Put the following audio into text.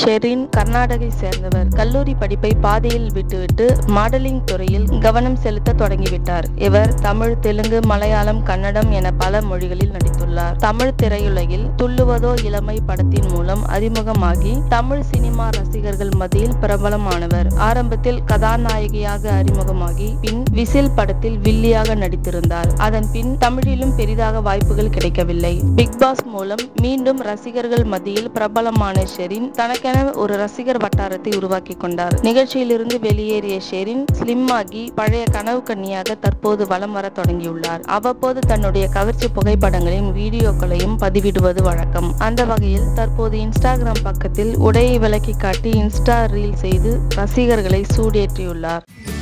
ஷெரின் கர்நாடகை சேர்ந்தவர் கல்லூரி படிப்பை பாதியில் விட்டுவிட்டு மாடலிங் துறையில் கவனம் செலுத்த தொடங்கிவிட்டார் இவர் தமிழ் தெலுங்கு மலையாளம் கன்னடம் என பல மொழிகளில் நடித்துள்ளார் தமிழ் திரையுலகில் துள்ளுவதோ இளமை படத்தின் மூலம் அறிமுகமாகி தமிழ் சினிமா ரசிகர்கள் மத்தியில் பிரபலமானவர் ஆரம்பத்தில் கதாநாயகியாக அறிமுகமாகி பின் விசில் படத்தில் வில்லியாக நடித்திருந்தார் அதன் பின் தமிழிலும் பெரிதாக வாய்ப்புகள் கிடைக்கவில்லை பிக் பாஸ் மூலம் மீண்டும் ரசிகர்கள் மத்தியில் பிரபலமான ஷெரின் தனக்கென ஒரு ரசிகர் வட்டாரத்தை உருவாக்கி கொண்டார் நிகழ்ச்சியிலிருந்து வெளியேறிய ஷெரின் ஸ்லிம் ஆகி பழைய கனவு கன்னியாக தற்போது வலம் வர தொடங்கியுள்ளார் அவ்வப்போது தன்னுடைய கவர்ச்சி புகைப்படங்களையும் வீடியோக்களையும் பதிவிடுவது வழக்கம் அந்த வகையில் தற்போது இன்ஸ்டாகிராம் பக்கத்தில் உடையை விலக்கி காட்டி இன்ஸ்டா ரீல் செய்து ரசிகர்களை சூடேற்றியுள்ளார்